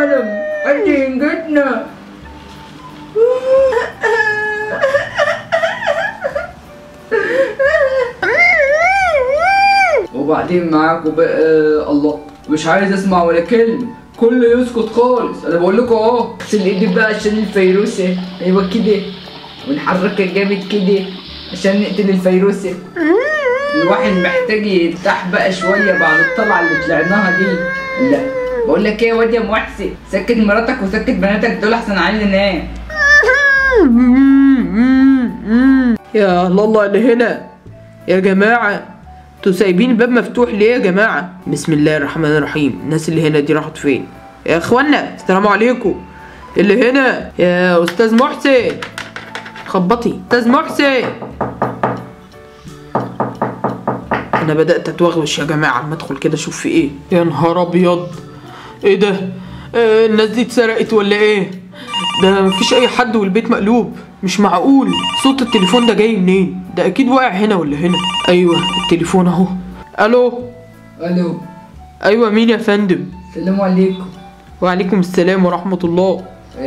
العالم قد انجدنا وبعدين معاكم بقى الله مش عايز اسمع ولا كلمة كله يسكت خالص انا بقول لكم اهو اغسل ايدي بقى عشان الفيروسة ايوه كده ونحركها جامد كده عشان نقتل الفيروسة الواحد محتاج يرتاح بقى شوية بعد الطلعة اللي طلعناها دي لا بقول لك ايه يا واد يا محسن سكت مراتك وسكت بناتك دول احسن عيل ننام يا الله اللي هنا يا جماعة انتوا سايبين الباب مفتوح ليه يا جماعة بسم الله الرحمن الرحيم الناس اللي هنا دي راحت فين يا اخوانا السلام عليكم اللي هنا يا استاذ محسن خبطي استاذ محسن انا بدأت اتوغوش يا جماعة اما ادخل كده اشوف في ايه يا نهار ابيض ايه ده آه الناس دي اتسرقت ولا ايه ده مفيش اي حد والبيت مقلوب مش معقول صوت التليفون ده جاي منين ده اكيد واقع هنا ولا هنا ايوه التليفون اهو الو الو ايوه مين يا فندم السلام عليكم وعليكم السلام ورحمة الله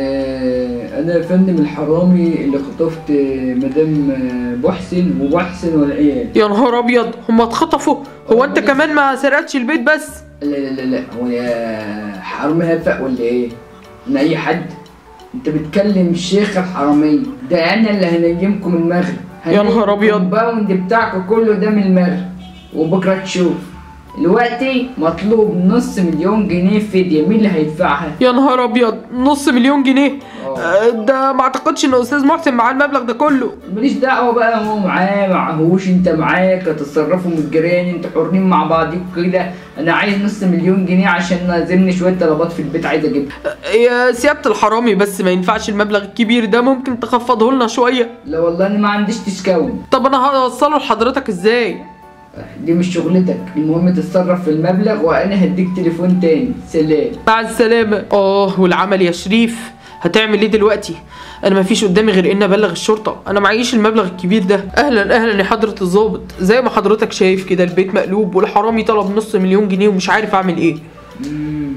آه انا يا فندم الحرامي اللي خطفت آه، مدام آه، محسن ومحسن والعيال يا نهار ابيض هما اتخطفوا هو انت كمان ما سرقتش البيت بس لا لا لا لا هو يا حرامي هفق ولا ايه؟ من اي حد؟ انت بتكلم الشيخ الحرامية ده انا اللي هنيمكم المغرب يا نهار أبيض. الكومباوند بتاعكم كله ده من المغرب وبكره تشوف دلوقتي مطلوب نص مليون جنيه فدية مين اللي هيدفعها؟ يا نهار ابيض نص مليون جنيه اه. آه، ده ما اعتقدش ان استاذ محسن معاه المبلغ ده كله ماليش دعوة بقى هو معاه معهوش انت معاك هتتصرفوا من الجيران انتوا حرين مع بعضيكوا كده انا عايز نص مليون جنيه عشان نازلني شوية طلبات في البيت عايز اجيبها يا سيادة الحرامي بس ما ينفعش المبلغ الكبير ده ممكن تخفضه لنا شوية لا والله انا ما عنديش تشكاون طب انا هوصله لحضرتك ازاي دي مش شغلتك المهم تتصرف في المبلغ وانا هديك تليفون تاني سلام مع السلامة اه والعمل يا شريف هتعمل ايه دلوقتي انا مفيش قدامي غير ان ابلغ الشرطة انا معيش المبلغ الكبير ده اهلا اهلا يا حضرة الضابط زي ما حضرتك شايف كده البيت مقلوب والحرامي طلب نص مليون جنيه ومش عارف اعمل ايه مم.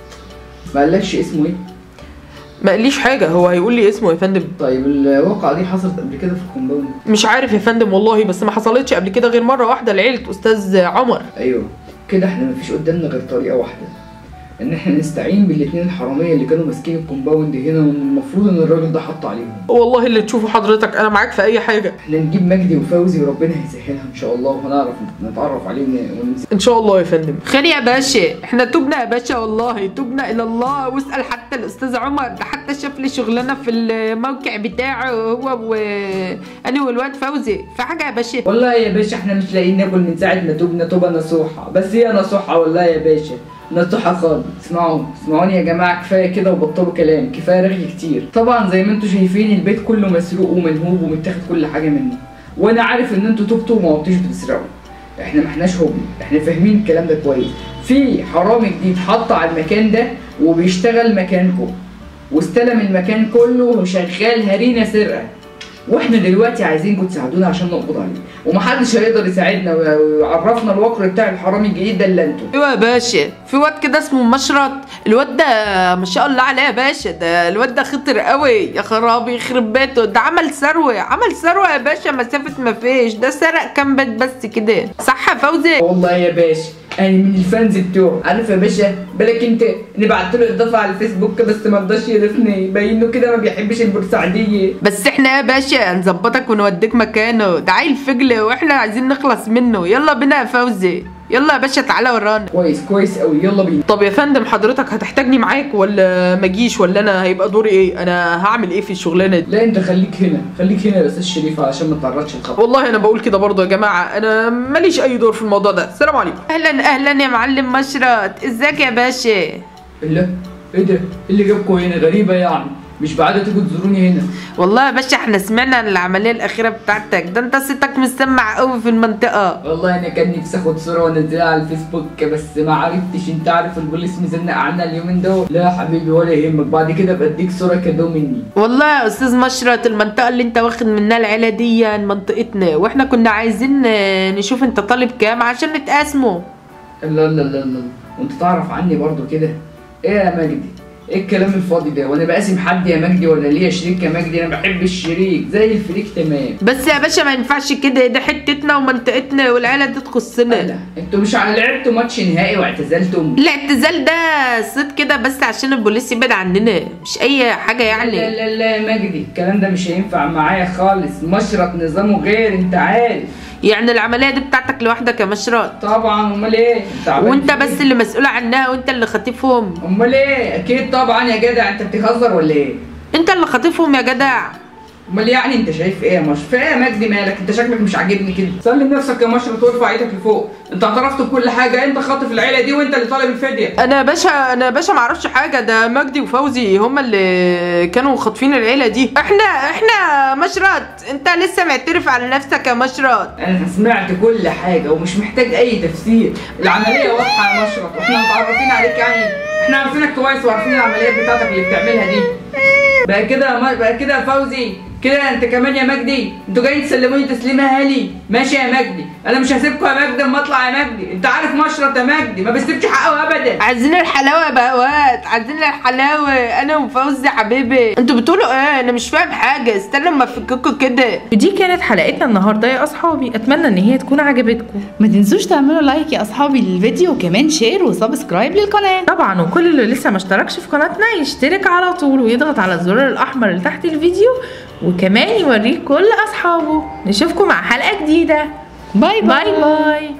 ما قالكش اسمه ايه ما قاليش حاجة هو هيقول لي اسمه يا فندم طيب الواقعة دي حصلت قبل كده في الكومباوند مش عارف يا فندم والله بس ما حصلتش قبل كده غير مرة واحدة لعيلة استاذ عمر ايوه كده احنا مفيش قدامنا غير طريقة واحدة ان احنا نستعين بالاتنين الحرامية اللي كانوا ماسكين الكومباوند هنا والمفروض ان الراجل ده حط عليهم والله اللي تشوفه حضرتك انا معاك في اي حاجة احنا نجيب مجدي وفوزي وربنا هيسهلها ان شاء الله وهنعرف نتعرف عليهم ونمسك ان شاء الله يا فندم خير يا باشا احنا تبنا يا باشا والله تبنا الى الله واسال حتى الاستاذ عمر ده حتى شاف لي شغلانه في الموقع بتاعه هو وانا والواد فوزي في حاجه يا باشا والله يا باشا احنا مش لاقيين ناكل من ساعة ما توبنا توبة نصوحة بس هي نصوحة والله يا باشا نصوحة خالص اسمعوا اسمعوني يا جماعة كفاية كده وبطلوا كلام كفاية رغي كتير طبعا زي ما انتوا شايفين البيت كله مسروق ومنهوب ومتاخد كل حاجة منه وانا عارف ان انتوا تبتوا وما عدتوش بتسرقوا احنا ما احناش هبل احنا فاهمين الكلام ده كويس في حرامي جديد حط على المكان ده وبيشتغل مكانكم واستلم المكان كله وشغال هرينا سرقة واحنا دلوقتي عايزينكم تساعدونا عشان نقبض عليه ومحدش هيقدر يساعدنا ويعرفنا الوقر بتاع الحرامي الجديد ده الا انتوا ايوه يا باشا في واد كده اسمه مشرط الواد ده ما شاء الله عليه يا باشا ده الواد ده خطر قوي يا خرابي يخرب بيته ده عمل ثروه عمل ثروه يا باشا مسافه ما فيش ده سرق كام بيت بس كده صح يا فوزي والله يا باشا انا من الفانز بتوعه عارف يا باشا بالك انت انا بعت له اضافه على الفيسبوك بس ما رضاش يضيفني باينه كده ما بيحبش البورسعيديه بس احنا يا باشا هنظبطك ونوديك مكانه ده عيل فجل واحنا عايزين نخلص منه يلا بينا يا فوزي يلا يا باشا تعالى ورانا كويس كويس قوي يلا بينا طب يا فندم حضرتك هتحتاجني معاك ولا مجيش ولا انا هيبقى دوري ايه انا هعمل ايه في الشغلانه دي لا انت خليك هنا خليك هنا يا استاذ شريف علشان ما تعرضش الخبر والله انا بقول كده برضه يا جماعه انا ماليش اي دور في الموضوع ده السلام عليكم اهلا اهلا يا معلم مشرط ازيك يا باشا لا ايه ده ايه اللي جابكم هنا غريبه يعني مش بعد تيجوا تزوروني هنا والله يا باشا احنا سمعنا عن العمليه الاخيره بتاعتك ده انت صيتك مسمع قوي في المنطقه والله انا كان نفسي اخد صوره وانزلها على الفيسبوك بس ما عرفتش انت عارف البوليس مزنق عنا اليومين دول لا يا حبيبي ولا يهمك بعد كده بديك صوره كادو مني والله يا استاذ مشرط المنطقه اللي انت واخد منها العيله دي منطقتنا واحنا كنا عايزين آه، نشوف انت طالب كام عشان نتقاسمه لا لا لا لا وانت تعرف عني برضو كده ايه يا مجدي ايه الكلام الفاضي ده وانا بقاسم حد يا مجدي ولا ليا شريك يا مجدي انا بحب الشريك زي الفريق تمام بس يا باشا ما ينفعش كده ده حتتنا ومنطقتنا والعيله دي تخصنا لا انتوا مش على لعبتوا ماتش نهائي واعتزلتم الاعتزال ده صيت كده بس عشان البوليس يبعد عننا مش اي حاجه لا يعني لا لا يا مجدي الكلام ده مش هينفع معايا خالص مشرط نظامه غير انت عارف يعني العمليه دي بتاعتك لوحدك يا مشرط طبعا امال ايه انت عملت وانت إيه؟ بس اللي مسؤول عنها وانت اللي خاطفهم امال ايه اكيد طبعا يا جدع انت بتهزر ولا ايه انت اللي خاطفهم يا جدع امال يعني انت شايف ايه يا مشرط في ايه يا مجدي مالك انت شكلك مش عاجبني كده سلم نفسك يا مشرط وارفع ايدك لفوق انت اعترفت بكل حاجه انت خاطف العيله دي وانت اللي طالب الفديه انا يا باشا انا يا باشا ما اعرفش حاجه ده مجدي وفوزي هما اللي كانوا خاطفين العيله دي احنا احنا مشرط انت لسه معترف على نفسك يا مشرط انا سمعت كل حاجه ومش محتاج اي تفسير العمليه واضحه يا مشرط واحنا متعرفين عليك يعني احنا عارفينك كويس وعارفين العمليات بتاعتك اللي بتعملها دي بقى كده يا م- بقى كده يا فوزي كده انت كمان يا مجدي انتوا جايين تسلموني تسليمه هالي ماشي يا مجدي انا مش هسيبكم يا مجدي اما اطلع يا مجدي انت عارف مشرط يا مجدي ما بيسيبش حقه ابدا عايزين الحلاوه يا بهوات عايزين الحلاوه انا وفوزي حبيبي انتوا بتقولوا ايه انا مش فاهم حاجه استنى اما افككوا كده ودي كانت حلقتنا النهارده يا اصحابي اتمنى ان هي تكون عجبتكم ما تنسوش تعملوا لايك يا اصحابي للفيديو وكمان شير وسبسكرايب للقناه طبعا وكل اللي لسه ما اشتركش في قناتنا يشترك على طول ويضغط على الزرار الاحمر اللي تحت الفيديو وكمان يوريه كل اصحابه نشوفكم مع حلقه جديده باي باي, باي باي